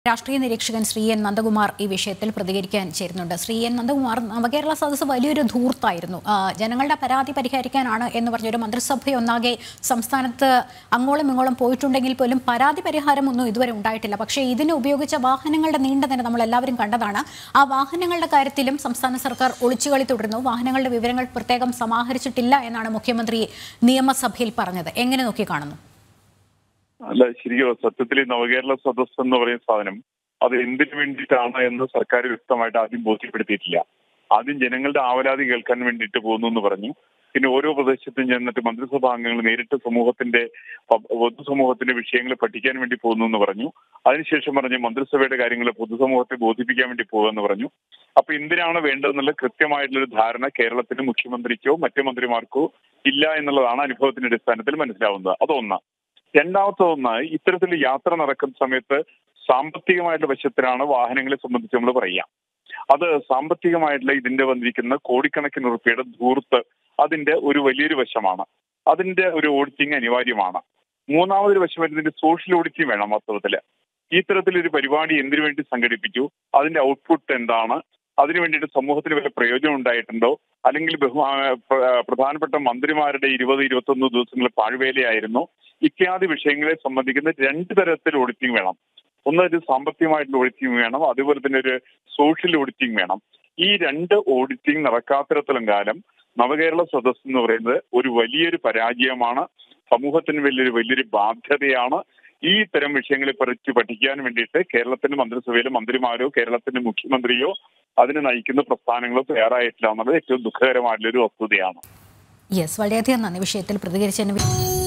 രാഷ്ട്രീയ നിരീക്ഷകൻ ശ്രീ എൻ നന്ദകുമാർ ഈ വിഷയത്തിൽ പ്രതികരിക്കാൻ ചേരുന്നുണ്ട് ശ്രീ എൻ നന്ദകുമാർ നവകേരള സദസ്സ് വലിയൊരു ധൂർത്തായിരുന്നു ആ, ജനങ്ങളുടെ പരാതി പരിഹരിക്കാനാണ് എന്ന് പറഞ്ഞൊരു മന്ത്രിസഭയൊന്നാകെ സംസ്ഥാനത്ത് അങ്ങോളം ഇങ്ങോളം പോയിട്ടുണ്ടെങ്കിൽ പോലും പരാതി പരിഹാരമൊന്നും ഇതുവരെ ഉണ്ടായിട്ടില്ല പക്ഷേ ഇതിന് ഉപയോഗിച്ച വാഹനങ്ങളുടെ നീണ്ട നിര നമ്മൾ എല്ലാവരും കണ്ടതാണ് ആ വാഹനങ്ങളുടെ കാര്യത്തിലും സംസ്ഥാന സർക്കാർ ഒളിച്ചുകളി തുടരുന്നു വാഹനങ്ങളുടെ വിവരങ്ങൾ പ്രത്യേകം സമാഹരിച്ചിട്ടില്ല എന്നാണ് മുഖ്യമന്ത്രി നിയമസഭയിൽ പറഞ്ഞത് എങ്ങനെ നോക്കി കാണുന്നു അല്ല ശരിയോ സത്യത്തിൽ ഈ നവകേരള സദസ് എന്ന് പറയുന്ന സാധനം അത് എന്തിനു വേണ്ടിയിട്ടാണ് എന്ന് സർക്കാർ വ്യക്തമായിട്ട് ആദ്യം ബോധ്യപ്പെടുത്തിയിട്ടില്ല ആദ്യം ജനങ്ങളുടെ ആവലാതി കേൾക്കാൻ വേണ്ടിയിട്ട് പോകുന്നു എന്ന് പറഞ്ഞു പിന്നെ ഓരോ പ്രദേശത്തും ചെന്നിട്ട് മന്ത്രിസഭാ അംഗങ്ങൾ നേരിട്ട് സമൂഹത്തിന്റെ പ- പൊതുസമൂഹത്തിന്റെ വിഷയങ്ങൾ പഠിക്കാൻ വേണ്ടി പോകുന്നു എന്ന് പറഞ്ഞു അതിനുശേഷം പറഞ്ഞു മന്ത്രിസഭയുടെ കാര്യങ്ങൾ പൊതുസമൂഹത്തെ ബോധിപ്പിക്കാൻ വേണ്ടി പോകുമെന്ന് പറഞ്ഞു അപ്പൊ എന്തിനാണ് വേണ്ടതെന്നുള്ള കൃത്യമായിട്ടുള്ള ഒരു ധാരണ കേരളത്തിന് മുഖ്യമന്ത്രിക്കോ മറ്റു മന്ത്രിമാർക്കോ ഇല്ല എന്നുള്ളതാണ് അനുഭവത്തിന്റെ അടിസ്ഥാനത്തിൽ മനസ്സിലാവുന്നത് അതൊന്ന് രണ്ടാമത്തെ ഒന്ന് ഇത്തരത്തിൽ യാത്ര നടക്കുന്ന സമയത്ത് സാമ്പത്തികമായിട്ടുള്ള വശത്തിലാണ് വാഹനങ്ങളെ സംബന്ധിച്ച് നമ്മൾ പറയുക അത് സാമ്പത്തികമായിട്ടുള്ള ഇതിന്റെ വന്നിരിക്കുന്ന കോടിക്കണക്കിന് ഉറുപ്പിയുടെ ധൂർത്ത് അതിന്റെ ഒരു വലിയൊരു വശമാണ് അതിന്റെ ഒരു ഓഡിറ്റിംഗ് അനിവാര്യമാണ് മൂന്നാമതൊരു വശം വരുന്നതിന്റെ സോഷ്യൽ ഓഡിറ്റിംഗ് വേണം വാസ്തവത്തില് ഈ തരത്തിലൊരു പരിപാടി എന്തിനു വേണ്ടി സംഘടിപ്പിച്ചു അതിന്റെ ഔട്ട്പുട്ട് എന്താണ് അതിനു വേണ്ടിയിട്ട് സമൂഹത്തിന് വല്ല പ്രയോജനം ഉണ്ടായിട്ടുണ്ടോ അല്ലെങ്കിൽ ബഹു- ആ, പ്ര- പ്രധാനപ്പെട്ട മന്ത്രിമാരുടെ ഇരുപത് ഇരുപത്തൊന്ന് ദിവസങ്ങൾ പാഴ്വേലയായിരുന്നു ഇത്യാദി വിഷയങ്ങളെ സംബന്ധിക്കുന്ന രണ്ട് തരത്തിൽ ഓഡിറ്റിംഗ് വേണം ഒന്ന് ഒരു സാമ്പത്തികമായിട്ടുള്ള ഓഡിറ്റിംഗ് വേണം അതുപോലെ തന്നെ ഒരു സോഷ്യൽ ഓഡിറ്റിംഗ് വേണം ഈ രണ്ട് ഓഡിറ്റിംഗ് നടക്കാത്തിടത്തോളം കാലം നവകേരള സദസ് എന്ന് പറയുന്നത് ഒരു വലിയൊരു പരാജയമാണ് സമൂഹത്തിന് വലിയൊരു വലിയൊരു ബാധ്യതയാണ് ഈ ഇത്തരം വിഷയങ്ങളെ കുറിച്ച് പഠിക്കാൻ വേണ്ടിയിട്ട് കേരളത്തിന്റെ മന്ത്രിസഭയിലെ മന്ത്രിമാരോ കേരളത്തിന്റെ മുഖ്യമന്ത്രിയോ അതിനെ നയിക്കുന്ന പ്രസ്ഥാനങ്ങളോ തയ്യാറായിട്ടില്ല എന്നുള്ളത് ഏറ്റവും ദുഃഖകരമായിട്ടുള്ള ഒരു വസ്തുതയാണ് യെസ് വളരെയധികം നന്ദി വിഷയത്തിൽ പ്രതികരിച്ചതിന്